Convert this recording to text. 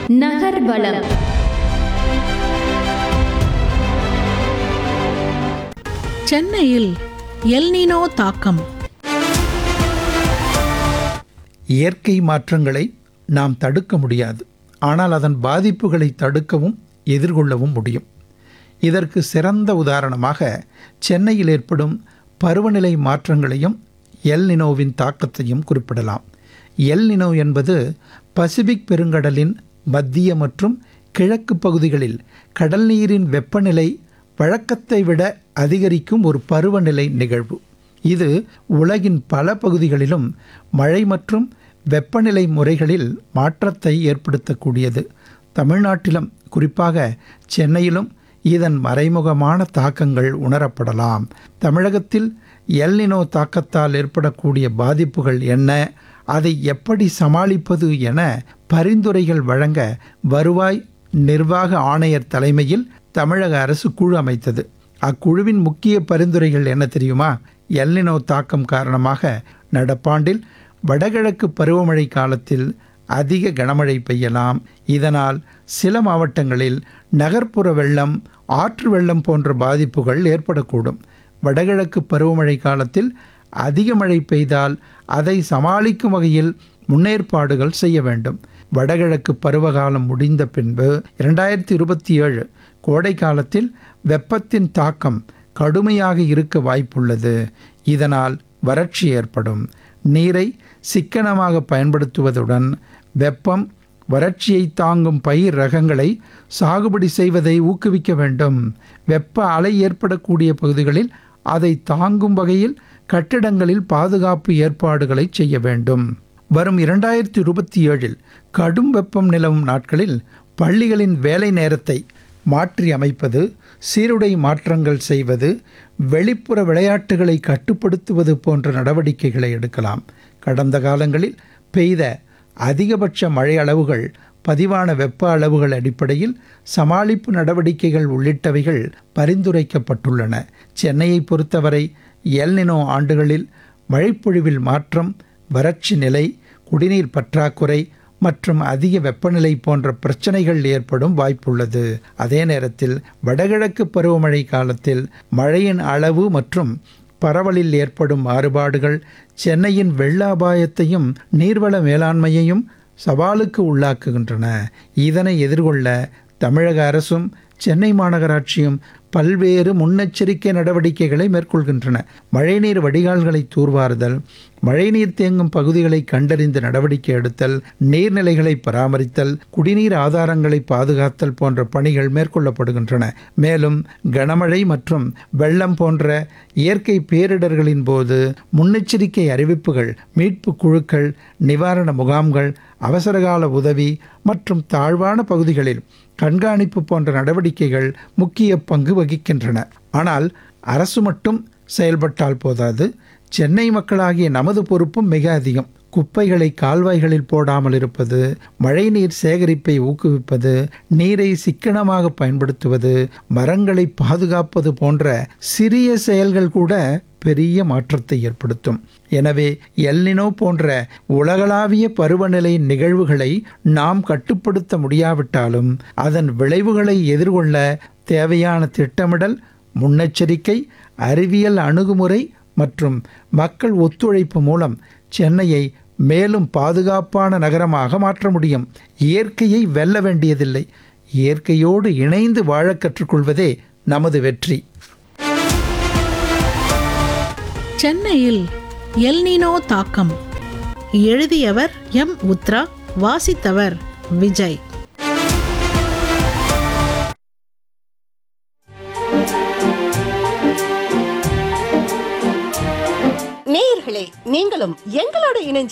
நகர்வலம் சென்னையில் எல்னினோ தாக்கம் இயற்கை மாற்றங்களை நாம் தடுக்க முடியாது ஆனால் அதன் பாதிப்புகளை தடுக்கவும் எதிர்கொள்ளவும் முடியும் இதற்கு சிறந்த உதாரணமாக சென்னையில் ஏற்படும் பருவநிலை மாற்றங்களையும் எல் நினோவின் தாக்கத்தையும் குறிப்பிடலாம் எல் நினோ என்பது பசிபிக் பெருங்கடலின் மத்திய மற்றும் கிழக்கு பகுதிகளில் கடல் நீரின் வெப்பநிலை வழக்கத்தை விட அதிகரிக்கும் ஒரு பருவநிலை நிகழ்வு இது உலகின் பல பகுதிகளிலும் மழை மற்றும் வெப்பநிலை முறைகளில் மாற்றத்தை ஏற்படுத்தக்கூடியது தமிழ்நாட்டிலும் குறிப்பாக சென்னையிலும் இதன் மறைமுகமான தாக்கங்கள் உணரப்படலாம் தமிழகத்தில் எல்னினோ தாக்கத்தால் ஏற்படக்கூடிய பாதிப்புகள் என்ன அதை எப்படி சமாளிப்பது என பரிந்துரைகள் வழங்க வருவாய் நிர்வாக ஆணையர் தலைமையில் தமிழக அரசு குழு அமைத்தது அக்குழுவின் முக்கிய பரிந்துரைகள் என்ன தெரியுமா எல்னினோ தாக்கம் காரணமாக நடப்பாண்டில் வடகிழக்கு பருவமழை காலத்தில் அதிக கனமழை பெய்யலாம் இதனால் சில மாவட்டங்களில் நகர்ப்புற வெள்ளம் ஆற்று வெள்ளம் போன்ற பாதிப்புகள் ஏற்படக்கூடும் வடகிழக்கு பருவமழை காலத்தில் அதிக மழை பெய்தால் அதை சமாளிக்கும் வகையில் முன்னேற்பாடுகள் செய்ய வேண்டும் வடகிழக்கு பருவகாலம் முடிந்த பின்பு இரண்டாயிரத்தி இருபத்தி ஏழு கோடை காலத்தில் வெப்பத்தின் தாக்கம் கடுமையாக இருக்க வாய்ப்புள்ளது இதனால் வறட்சி ஏற்படும் நீரை சிக்கனமாக பயன்படுத்துவதுடன் வெப்பம் வறட்சியை தாங்கும் பயிர் ரகங்களை சாகுபடி செய்வதை ஊக்குவிக்க வேண்டும் வெப்ப அலை ஏற்படக்கூடிய பகுதிகளில் அதை தாங்கும் வகையில் கட்டிடங்களில் பாதுகாப்பு ஏற்பாடுகளை செய்ய வேண்டும் வரும் இரண்டாயிரத்தி இருபத்தி ஏழில் கடும் வெப்பம் நிலவும் நாட்களில் பள்ளிகளின் வேலை நேரத்தை மாற்றி அமைப்பது சீருடை மாற்றங்கள் செய்வது வெளிப்புற விளையாட்டுகளை கட்டுப்படுத்துவது போன்ற நடவடிக்கைகளை எடுக்கலாம் கடந்த காலங்களில் பெய்த அதிகபட்ச மழை அளவுகள் பதிவான வெப்ப அளவுகள் அடிப்படையில் சமாளிப்பு நடவடிக்கைகள் உள்ளிட்டவைகள் பரிந்துரைக்கப்பட்டுள்ளன சென்னையை பொறுத்தவரை எல்னினோ ஆண்டுகளில் மழைப்பொழிவில் மாற்றம் வறட்சி நிலை குடிநீர் பற்றாக்குறை மற்றும் அதிக வெப்பநிலை போன்ற பிரச்சனைகள் ஏற்படும் வாய்ப்புள்ளது அதே நேரத்தில் வடகிழக்கு பருவமழை காலத்தில் மழையின் அளவு மற்றும் பரவலில் ஏற்படும் மாறுபாடுகள் சென்னையின் வெள்ள அபாயத்தையும் நீர்வள மேலாண்மையையும் சவாலுக்கு உள்ளாக்குகின்றன இதனை எதிர்கொள்ள தமிழக அரசும் சென்னை மாநகராட்சியும் பல்வேறு முன்னெச்சரிக்கை நடவடிக்கைகளை மேற்கொள்கின்றன மழைநீர் வடிகால்களை தூர்வாறுதல் மழைநீர் தேங்கும் பகுதிகளை கண்டறிந்து நடவடிக்கை எடுத்தல் நீர்நிலைகளை பராமரித்தல் குடிநீர் ஆதாரங்களை பாதுகாத்தல் போன்ற பணிகள் மேற்கொள்ளப்படுகின்றன மேலும் கனமழை மற்றும் வெள்ளம் போன்ற இயற்கை பேரிடர்களின் போது முன்னெச்சரிக்கை அறிவிப்புகள் மீட்பு குழுக்கள் நிவாரண முகாம்கள் அவசரகால உதவி மற்றும் தாழ்வான பகுதிகளில் கண்காணிப்பு போன்ற நடவடிக்கைகள் முக்கிய பங்கு வகிக்கின்றன ஆனால் அரசு மட்டும் செயல்பட்டால் போதாது சென்னை மக்களாகிய நமது பொறுப்பும் மிக அதிகம் குப்பைகளை கால்வாய்களில் போடாமல் இருப்பது மழைநீர் சேகரிப்பை ஊக்குவிப்பது நீரை சிக்கனமாக பயன்படுத்துவது மரங்களை பாதுகாப்பது போன்ற சிறிய செயல்கள் கூட பெரிய மாற்றத்தை ஏற்படுத்தும் எனவே எல்னினோ போன்ற உலகளாவிய பருவநிலை நிகழ்வுகளை நாம் கட்டுப்படுத்த முடியாவிட்டாலும் அதன் விளைவுகளை எதிர்கொள்ள தேவையான திட்டமிடல் முன்னெச்சரிக்கை அறிவியல் அணுகுமுறை மற்றும் மக்கள் ஒத்துழைப்பு மூலம் சென்னையை மேலும் பாதுகாப்பான நகரமாக மாற்ற முடியும் இயற்கையை வெல்ல வேண்டியதில்லை இயற்கையோடு இணைந்து வாழ கற்றுக்கொள்வதே நமது வெற்றி சென்னையில் எல்னினோ தாக்கம் எழுதியவர் எம் உத்ரா வாசித்தவர் விஜய் நேயர்களே நீங்களும் எங்களோட இணைஞ்சு